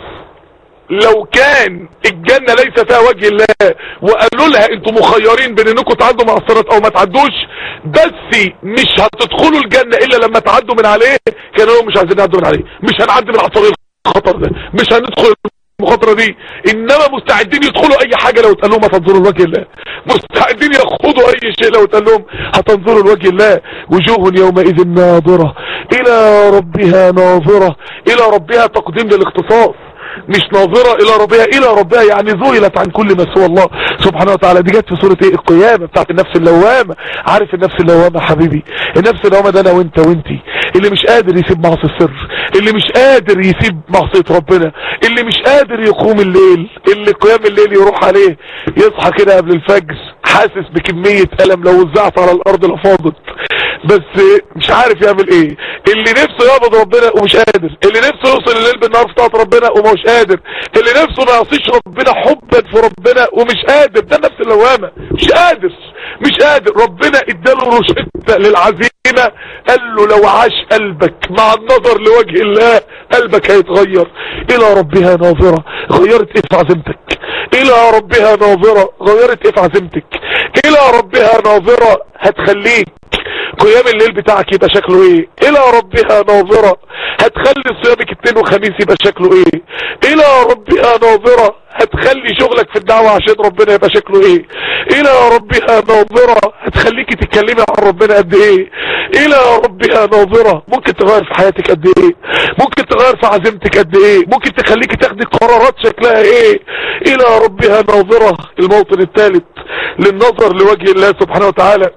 لو كان الجنة ليس فيها وجه الله وقالوا لها انتم مخيرين بين انكم تعدوا مع الصراط او ما تعدوش بس مش هتدخلوا الجنة الا لما تعدوا من عليه كانوا لهم مش عايزين يعدوا من عليه مش هنعدي من على الطريق الخطر ده مش هندخل المخاطرة دي انما مستعدين يدخلوا اي حاجة لو تقال لهم هتنظروا لوجه الله مستعدين يخوضوا اي شيء لو تقال لهم هتنظروا لوجه الله وجوه يومئذ ناظرة الى ربها ناظرة الى ربها تقديم للاختصاص مش ناظرة الى ربها الى ربها يعني ذهلت عن كل ما سوى الله سبحانه وتعالى دي جت في سورة ايه القيامة بتاعت النفس اللوامة عارف النفس اللوامة حبيبي النفس اللوامة ده انا وانت وانتي اللي مش قادر يسيب معصي السر اللي مش قادر يسيب معصية ربنا اللي مش قادر يقوم الليل اللي قيام الليل يروح عليه يصحى كده قبل الفجر حاسس بكمية ألم لو وزعت على الأرض لفاضت بس مش عارف يعمل ايه اللي نفسه يعبد ربنا ومش قادر اللي نفسه يوصل الليل بالنهار في طاعة ربنا ومش قادر اللي نفسه ما يعصيش ربنا حبا في ربنا ومش قادر ده نفس اللوامة مش قادر مش قادر ربنا اداله رشدة للعزيمة قال له لو عاش قلبك مع النظر لوجه الله قلبك هيتغير الى ربها ناظرة غيرت ايه في عزيمتك الى ربها ناظرة غيرت ايه في عزيمتك الى ربها ناظرة هتخليك قيام الليل بتاعك يبقى شكله ايه الى ربها ناظرة هتخلي صيامك اثنين وخميس يبقى شكله ايه الى ربها ناظرة هتخلي شغلك في الدعوة عشان ربنا يبقى شكله ايه الى ربها ناظرة هتخليكي تتكلمي عن ربنا قد ايه الى ربها ناظرة ممكن تغير في حياتك قد ايه ممكن تغير في عزيمتك قد ايه ممكن تخليكي تاخدي قرارات شكلها ايه الى ربها ناظرة الموطن الثالث للنظر لوجه الله سبحانه وتعالى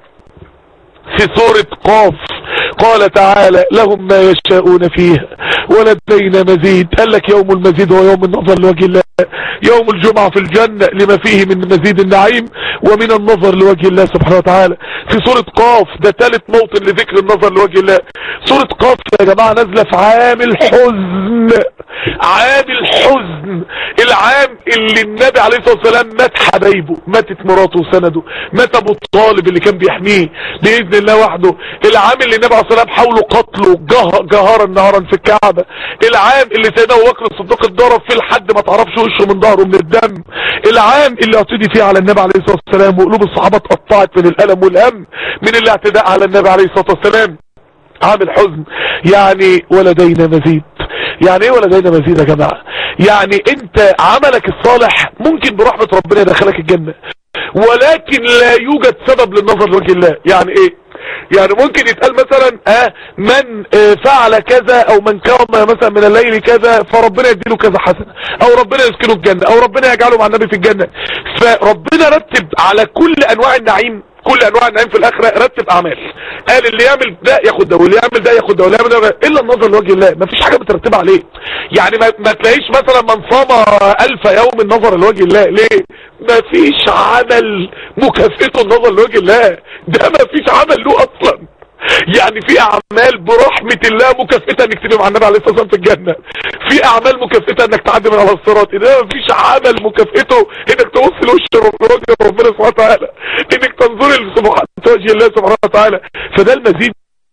في سورة قاف قال تعالى لهم ما يشاءون فيها ولدينا مزيد قال لك يوم المزيد هو يوم النظر لوجه الله يوم الجمعة في الجنة لما فيه من مزيد النعيم ومن النظر لوجه الله سبحانه وتعالى في سورة قاف ده ثالث موطن لذكر النظر لوجه الله سورة قاف يا جماعة نازلة في عام الحزن عام الحزن العام اللي النبي عليه الصلاة والسلام مات حبايبه ماتت مراته وسنده مات ابو طالب اللي كان بيحميه بإذن الله وحده العام اللي النبي عليه الصلاة والسلام حاولوا قتله جه جهارا نهارا في الكعبة العام اللي سيدنا ابو بكر الصديق اتضرب فيه لحد ما تعرفش وشه من ظهره من الدم العام اللي اعتدي فيه على النبي عليه الصلاة والسلام وقلوب الصحابة اتقطعت من الألم والهم من الاعتداء على النبي عليه الصلاة والسلام عام الحزن يعني ولدينا مزيد يعني ايه ولدينا مزيد يا جماعة يعني انت عملك الصالح ممكن برحمة ربنا يدخلك الجنة ولكن لا يوجد سبب للنظر لوجه الله يعني ايه يعني ممكن يتقال مثلا اه من اه فعل كذا او من كرم مثلا من الليل كذا فربنا يديله كذا حسنة او ربنا يسكنه الجنة او ربنا يجعله مع النبي في الجنة فربنا رتب على كل انواع النعيم كل انواع النعيم في الاخره رتب اعمال قال اللي يعمل ده ياخد ده واللي يعمل ده ياخد ده واللي يعمل ده الا النظر لوجه الله ما فيش حاجه مترتبه عليه يعني ما, ما تلاقيش مثلا من صام الف يوم النظر لوجه الله ليه ما فيش عمل مكافئته النظر لوجه الله ده ما فيش عمل له اصلا يعني في اعمال برحمة الله مكافئة انك تبقى مع النبي عليه الصلاة والسلام في الجنة في اعمال مكافئة انك تعدي من على الصراط ده مفيش عمل مكافئته انك تبص لوش ربنا سبحانه وتعالى انك تنظر لسبحانه وجه الله سبحانه وتعالى فده المزيد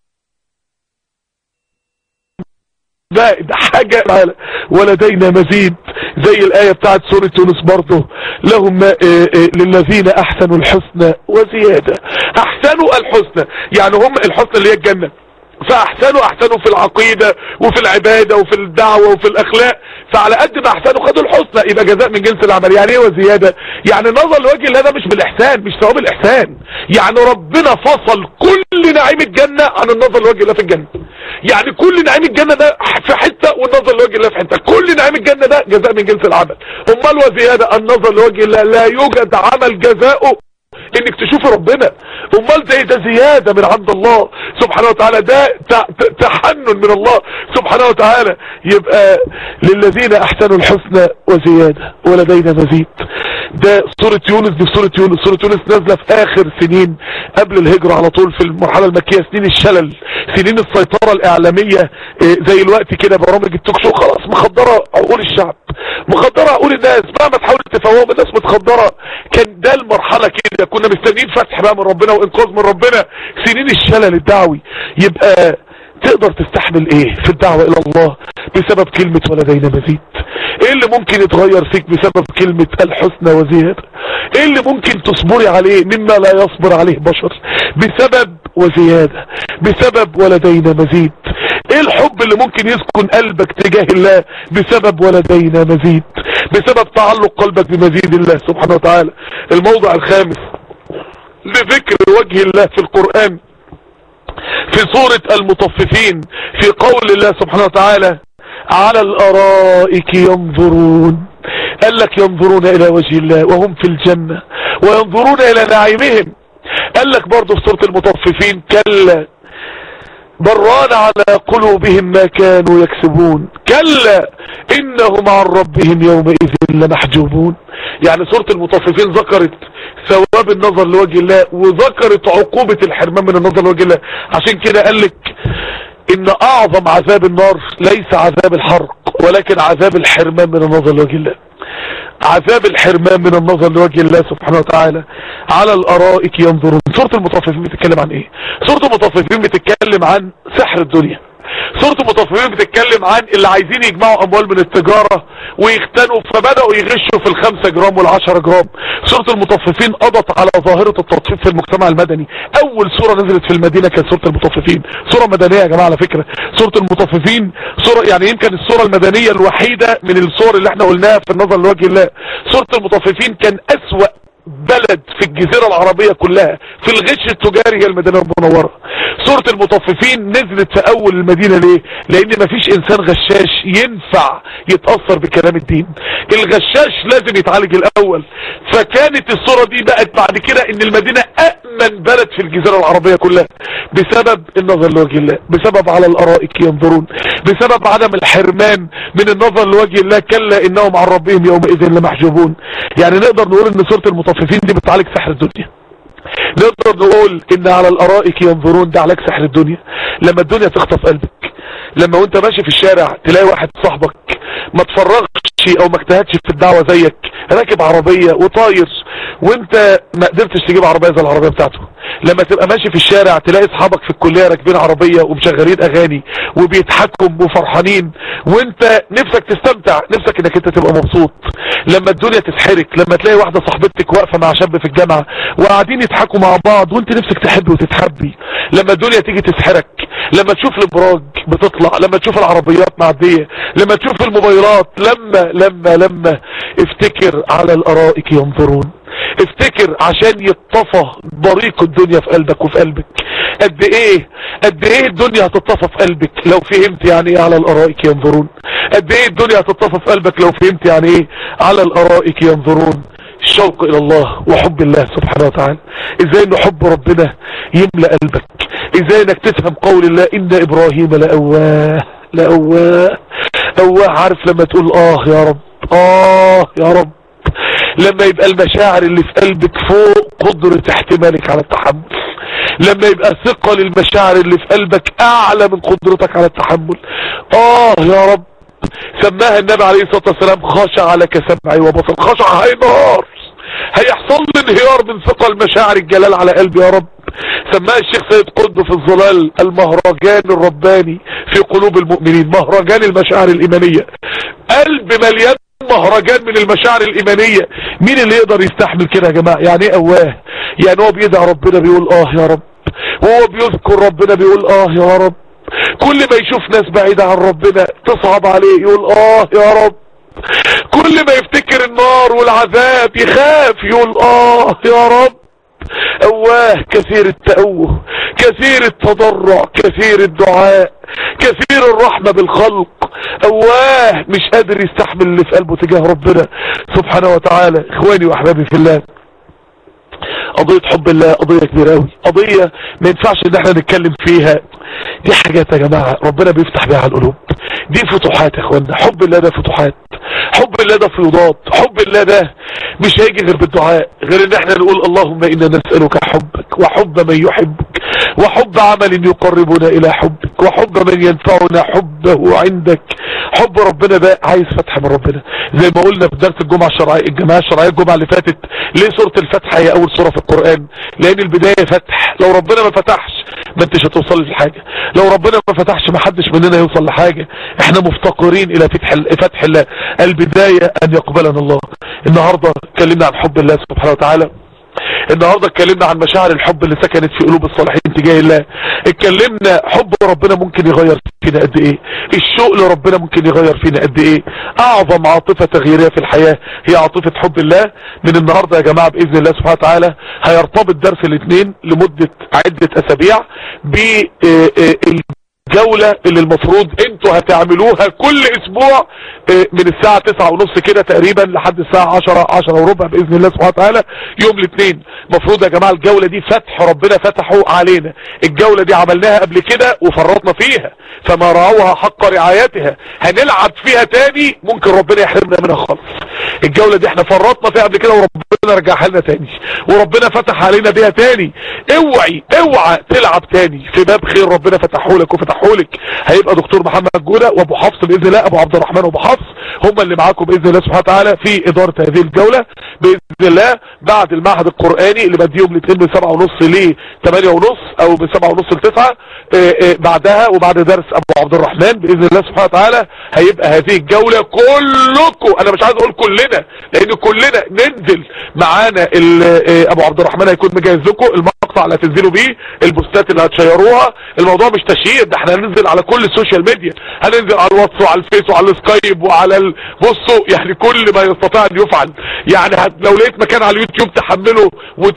ده ده حاجة تعالى ولدينا مزيد زي الآية بتاعت سورة يونس برضه لهم ما اه اه للذين أحسنوا الحسنى وزيادة أحسنوا الحسنى يعني هم الحسنى اللي هي الجنة فأحسنوا أحسنوا في العقيدة وفي العبادة وفي الدعوة وفي الأخلاق فعلى قد ما أحسنوا خدوا الحسنى يبقى جزاء من جنس العمل يعني ايه وزيادة يعني نظر لوجه الله ده مش بالإحسان مش ثواب الإحسان يعني ربنا فصل كل نعيم الجنة عن النظر لوجه الله في الجنة يعني كل نعيم الجنة ده في حتة والنظر لوجه الله في حتة كل نعيم الجنة ده جزاء من جنس العمل امال وزيادة النظر لوجه الله لا يوجد عمل جزاؤه انك تشوف ربنا امال ده ده زيادة من عند الله سبحانه وتعالى ده تحنن من الله سبحانه وتعالى يبقى للذين احسنوا الحسنى وزيادة ولدينا مزيد ده سورة يونس دي في سورة يونس سورة يونس نازلة في اخر سنين قبل الهجرة على طول في المرحلة المكية سنين الشلل سنين السيطرة الاعلامية زي الوقت كده برامج التوك شو خلاص مخدرة عقول الشعب مخدرة عقول الناس مهما تحاول تفوهم الناس متخدرة كان ده المرحلة كده كنا مستنيين فتح بقى من ربنا وانقاذ من ربنا سنين الشلل الدعوي يبقى تقدر تستحمل ايه في الدعوة الى الله بسبب كلمة ولدينا مزيد ايه اللي ممكن يتغير فيك بسبب كلمة الحسنى وزيادة ايه اللي ممكن تصبري عليه مما لا يصبر عليه بشر بسبب وزيادة بسبب ولدينا مزيد ايه الحب اللي ممكن يسكن قلبك تجاه الله بسبب ولدينا مزيد بسبب تعلق قلبك بمزيد الله سبحانه وتعالى الموضع الخامس لذكر وجه الله في القرآن في سورة المطففين في قول الله سبحانه وتعالى على الارائك ينظرون قال لك ينظرون الى وجه الله وهم في الجنة وينظرون الى نعيمهم قال لك برضه في سورة المطففين كلا بران على قلوبهم ما كانوا يكسبون كلا انهم عن ربهم يومئذ لمحجوبون يعني سورة المطففين ذكرت ثواب النظر لوجه الله وذكرت عقوبة الحرمان من النظر لوجه الله عشان كده قال لك ان اعظم عذاب النار ليس عذاب الحرق ولكن عذاب الحرمان من النظر لوجه الله عذاب الحرمان من النظر لوجه الله سبحانه وتعالى على الارائك ينظرون سورة المطففين بتتكلم عن ايه سورة المطففين بتتكلم عن سحر الدنيا سورة المطففين بتتكلم عن اللي عايزين يجمعوا اموال من التجارة ويختنوا فبدأوا يغشوا في الخمسة جرام والعشرة جرام سورة المطففين قضت على ظاهرة التطفيف في المجتمع المدني اول سورة نزلت في المدينة كانت سورة المطففين سورة مدنية يا جماعة على فكرة سورة المطففين سورة يعني يمكن السورة المدنية الوحيدة من السور اللي احنا قلناها في النظر لوجه الله سورة المطففين كان اسوأ بلد في الجزيرة العربية كلها في الغش التجاري هي المدينة المنورة سورة المطففين نزلت في اول المدينة ليه لان مفيش انسان غشاش ينفع يتأثر بكلام الدين الغشاش لازم يتعالج الاول فكانت الصورة دي بقت بعد كده ان المدينة امن بلد في الجزيرة العربية كلها بسبب النظر لوجه الله بسبب على الارائك ينظرون بسبب عدم الحرمان من النظر لوجه الله كلا انهم عن ربهم يومئذ لمحجوبون يعني نقدر نقول ان سورة المطففين دي بتعالج سحر الدنيا نقدر نقول ان على الارائك ينظرون ده علاج سحر الدنيا لما الدنيا تخطف قلبك لما وانت ماشي في الشارع تلاقي واحد صاحبك ما تفرغش او ما اجتهدش في الدعوة زيك راكب عربية وطاير وانت ما قدرتش تجيب عربية زي العربية بتاعته لما تبقى ماشي في الشارع تلاقي اصحابك في الكلية راكبين عربية ومشغلين اغاني وبيضحكوا وفرحانين وانت نفسك تستمتع نفسك انك انت تبقى مبسوط لما الدنيا تسحرك لما تلاقي واحدة صاحبتك واقفة مع شاب في الجامعة وقاعدين يضحكوا مع بعض وانت نفسك تحب وتتحبي لما الدنيا تيجي تسحرك لما تشوف الابراج بتطلع لما تشوف العربيات معدية لما تشوف الموبايلات لما لما لما افتكر على الارائك ينظرون افتكر عشان يتطفى بريق الدنيا في قلبك وفي قلبك قد ايه قد ايه الدنيا هتتطفى في قلبك لو فهمت يعني ايه على الارائك ينظرون قد ايه الدنيا هتتطفى في قلبك لو فهمت يعني ايه على الارائك ينظرون الشوق الى الله وحب الله سبحانه وتعالى ازاي ان حب ربنا يملأ قلبك ازاي انك تفهم قول الله ان ابراهيم لأواه لأواه أواه عارف لما تقول اه يا رب اه يا رب لما يبقى المشاعر اللي في قلبك فوق قدرة احتمالك على التحمل لما يبقى ثقل المشاعر اللي في قلبك اعلى من قدرتك على التحمل اه يا رب سماها النبي عليه الصلاة والسلام خشع لك سمعي وبصر خشع هينهار هيحصل لي انهيار من ثقل مشاعر الجلال على قلبي يا رب سماها الشيخ سيد قطب في الظلال المهرجان الرباني في قلوب المؤمنين مهرجان المشاعر الإيمانية قلب مليان مهرجان من المشاعر الإيمانية مين اللي يقدر يستحمل كده يا جماعة يعني ايه اواه يعني هو بيدعي ربنا بيقول اه يا رب وهو بيذكر ربنا بيقول اه يا رب كل ما يشوف ناس بعيدة عن ربنا تصعب عليه يقول اه يا رب كل ما يفتكر النار والعذاب يخاف يقول اه يا رب اواه كثير التأوه كثير التضرع كثير الدعاء كثير الرحمة بالخلق اواه مش قادر يستحمل اللي في قلبه تجاه ربنا سبحانه وتعالى اخواني واحبابي في الله قضية حب الله قضية كبيرة قوي قضية ما ينفعش ان احنا نتكلم فيها دي حاجات يا جماعة ربنا بيفتح بيها على القلوب دي فتوحات يا اخوانا حب الله ده فتوحات حب الله ده فيضات حب الله ده مش هيجي غير بالدعاء غير ان احنا نقول اللهم انا نسألك حبك وحب من يحبك وحب عمل يقربنا الى حبك وحب من ينفعنا حبه عندك حب ربنا ده عايز فتح من ربنا زي ما قلنا في درس الجمعة الشرعية الجماعة الشرعية الجمعة اللي فاتت ليه سورة الفتح هي اول سورة في القرآن لان البداية فتح لو ربنا ما فتحش ما انتش هتوصل لحاجة لو ربنا ما فتحش ما حدش مننا يوصل لحاجة احنا مفتقرين الى فتح فتح الله البداية ان يقبلنا الله النهاردة اتكلمنا عن حب الله سبحانه وتعالى النهاردة اتكلمنا عن مشاعر الحب اللي سكنت في قلوب الصالحين تجاه الله اتكلمنا حب ربنا ممكن يغير فينا قد ايه الشوق لربنا ممكن يغير فينا قد ايه اعظم عاطفة تغييرية في الحياة هي عاطفة حب الله من النهاردة يا جماعة باذن الله سبحانه وتعالى هيرتبط درس الاثنين لمدة عدة اسابيع ب جولة اللي المفروض انتوا هتعملوها كل اسبوع من الساعة تسعة ونص كده تقريبا لحد الساعة عشرة عشرة وربع باذن الله سبحانه وتعالى يوم الاثنين مفروض يا جماعة الجولة دي فتح ربنا فتحه علينا الجولة دي عملناها قبل كده وفرطنا فيها فما رعوها حق رعايتها هنلعب فيها تاني ممكن ربنا يحرمنا منها خالص الجولة دي احنا فرطنا فيها قبل كده وربنا رجعها لنا تاني وربنا فتح علينا بيها تاني اوعي اوعى تلعب تاني في باب خير ربنا فتحه لك وفتحه لك هيبقى دكتور محمد جودة وابو حفص باذن الله ابو عبد الرحمن وابو حفص هم اللي معاكم باذن الله سبحانه وتعالى في ادارة هذه الجولة باذن الله بعد المعهد القرآني اللي بديهم الاثنين من سبعة ونص ل 8 ونص او من سبعة ونص ل 9 بعدها وبعد درس ابو عبد الرحمن باذن الله سبحانه وتعالى هيبقى هذه الجولة كلكم انا مش عايز اقول كلنا لان كلنا ننزل معانا ابو عبد الرحمن هيكون مجهز لكم المقطع اللي هتنزلوا بيه البوستات اللي هتشيروها الموضوع مش تشهير ده احنا هننزل على كل السوشيال ميديا هننزل على الواتس وعلى الفيس وعلى السكايب وعلى ال... بصوا يعني كل ما يستطيع ان يفعل يعني هت... لو لقيت مكان على اليوتيوب تحمله وت...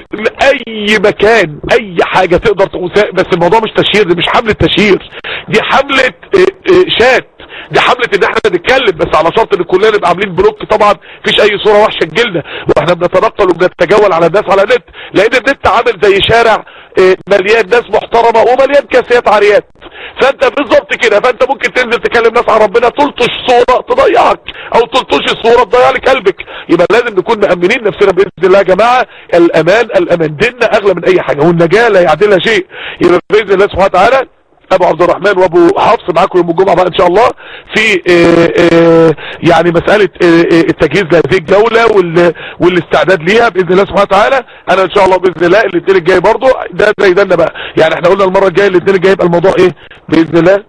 اي مكان اي حاجة تقدر تقوسها بس الموضوع مش تشهير دي مش حملة تشهير دي حملة اه اه شات دي حملة ان احنا نتكلم بس على شرط ان كلنا نبقى عاملين بلوك طبعا مفيش اي صورة وحشة تجيلنا واحنا بنتنقل وبنتجول على الناس على النت لان النت عامل زي شارع اه مليان ناس محترمة ومليان كاسيات عاريات فانت بالظبط كده فانت ممكن تنزل تكلم ناس عن ربنا تلطش صورة تضيعك او تلطش الصورة تضيع لك قلبك يبقى لازم نكون مأمنين نفسنا بإذن الله يا جماعة الامان الامان ديننا اغلى من اي حاجة والنجاة لا يعدلها شيء يبقى بإذن الله سبحانه وتعالى ابو عبد الرحمن وابو حفص معاكم يوم الجمعة بقى ان شاء الله في اه اه يعني مسألة اه التجهيز لهذه الجولة والاستعداد ليها باذن الله سبحانه وتعالى انا ان شاء الله باذن الله الاثنين الجاي برضو ده زي ده بقى يعني احنا قلنا المرة الجاية الاثنين الجاي يبقى الموضوع ايه باذن الله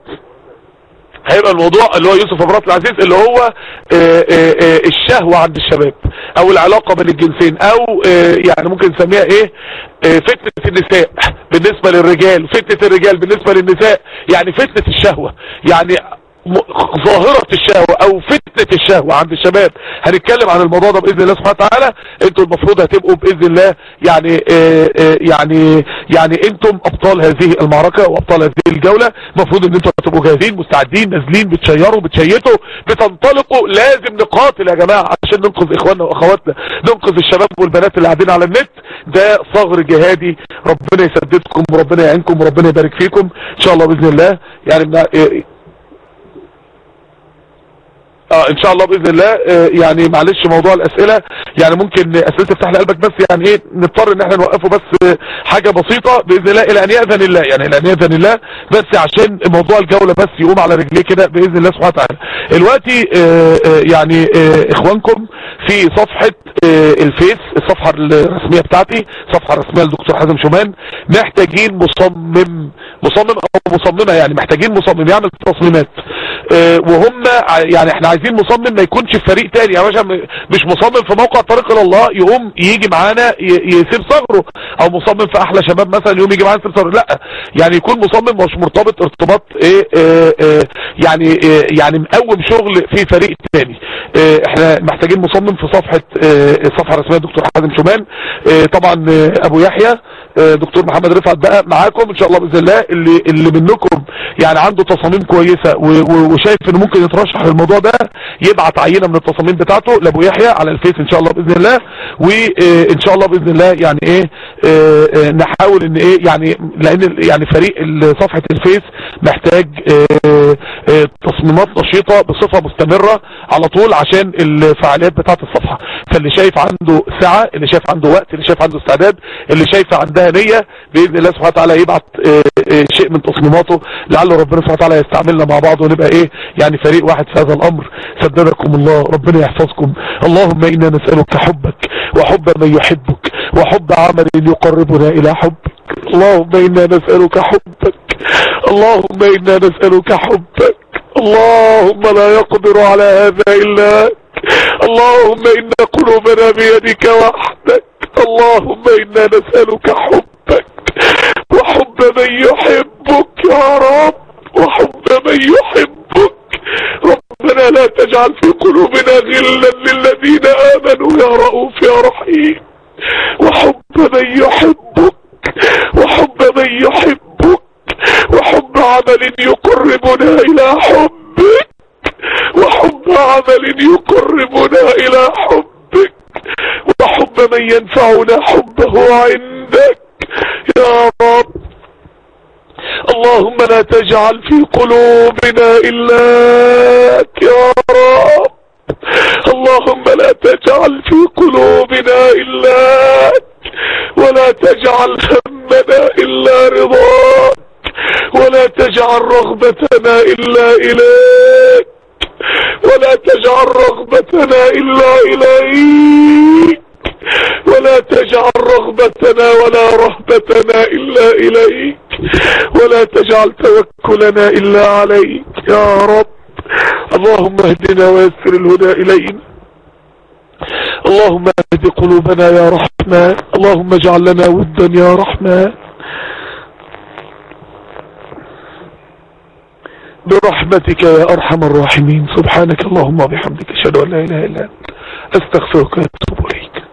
هيبقى الموضوع اللي هو يوسف ابراط العزيز اللي هو اه اه الشهوة عند الشباب او العلاقة بين الجنسين او اه يعني ممكن نسميها ايه فتنة النساء بالنسبة للرجال فتنة الرجال بالنسبة للنساء يعني فتنة الشهوة يعني ظاهرة الشهوة او فتنة الشهوة عند الشباب هنتكلم عن الموضوع ده باذن الله سبحانه وتعالى انتوا المفروض هتبقوا باذن الله يعني اه اه يعني يعني انتم ابطال هذه المعركة وابطال هذه الجولة المفروض ان انتوا هتبقوا جاهزين مستعدين نازلين بتشيروا بتشيتوا بتنطلقوا لازم نقاتل يا جماعة عشان ننقذ اخواننا واخواتنا ننقذ الشباب والبنات اللي قاعدين على النت ده ثغر جهادي ربنا يسددكم وربنا يعينكم وربنا يبارك فيكم ان شاء الله باذن الله يعني اه ان شاء الله باذن الله اه يعني معلش موضوع الاسئله يعني ممكن اسئله تفتح لي قلبك بس يعني ايه نضطر ان احنا نوقفه بس حاجه بسيطه باذن الله الى ان ياذن الله يعني الى ان ياذن الله بس عشان موضوع الجوله بس يقوم على رجليه كده باذن الله سبحانه وتعالى دلوقتي اه يعني اخوانكم في صفحه الفيس الصفحه الرسميه بتاعتي صفحه رسميه للدكتور حازم شومان محتاجين مصمم مصمم او مصممه يعني محتاجين مصمم يعمل تصميمات وهم يعني احنا عايزين مصمم ما يكونش في فريق تاني يعني مثلا مش مصمم في موقع طريق الى الله يقوم يجي معانا يسيب ثغره او مصمم في احلى شباب مثلا يقوم يجي معانا يسيب ثغره لا يعني يكون مصمم مش مرتبط ارتباط ايه اه اه يعني اه يعني مقوم شغل في فريق تاني اه احنا محتاجين مصمم في صفحة اه الصفحة الرسمية دكتور حازم شومان اه طبعا اه ابو يحيى آه، دكتور محمد رفعت بقى معاكم ان شاء الله باذن الله اللي اللي منكم يعني عنده تصاميم كويسه و- و- وشايف انه ممكن يترشح للموضوع ده يبعت عينه من التصاميم بتاعته لابو يحيى على الفيس ان شاء الله باذن الله وان شاء الله باذن الله يعني ايه آه، آه، نحاول ان ايه يعني لان ال- يعني فريق ال- صفحه الفيس محتاج آه، آه، تصميمات نشيطه بصفه مستمره على طول عشان الفعاليات بتاعه الصفحه فاللي شايف عنده سعه اللي شايف عنده وقت اللي شايف عنده استعداد اللي شايف عندها نيه باذن الله سبحانه وتعالى يبعت آه، آه، شيء من تصميماته لعل ربنا سبحانه وتعالى يستعملنا مع بعض ونبقى ايه يعني فريق واحد في هذا الامر سددكم الله ربنا يحفظكم اللهم انا نسالك حبك وحب من يحبك وحب عمل يقربنا الى حبك اللهم انا نسالك حبك اللهم انا نسالك حبك اللهم لا يقدر على هذا الا أنت. اللهم ان قلوبنا بيدك وحدك اللهم انا نسالك حبك وحب من يحبك يا رب وحب من يحبك ربنا لا تجعل في قلوبنا غلا للذين امنوا يا رؤوف يا رحيم وحب من يحبك وحب من يحبك وحب عمل يقربنا الى حبك وحب عمل يقربنا الى حبك وحب من ينفعنا حبه عندك يا رب اللهم لا تجعل في قلوبنا إلاك يا رب اللهم لا تجعل في قلوبنا إلاك ولا تجعل همنا إلا رضاك ولا تجعل رغبتنا إلا إليك ولا تجعل رغبتنا إلا إليك ولا تجعل رغبتنا ولا رهبتنا إلا إليك ولا تجعل توكلنا إلا عليك يا رب اللهم اهدنا ويسر الهدى إلينا اللهم اهد قلوبنا يا رحمن اللهم اجعل لنا ودا يا رحمن برحمتك يا أرحم الراحمين سبحانك اللهم وبحمدك أشهد أن لا إله إلا أنت أستغفرك وأتوب إليك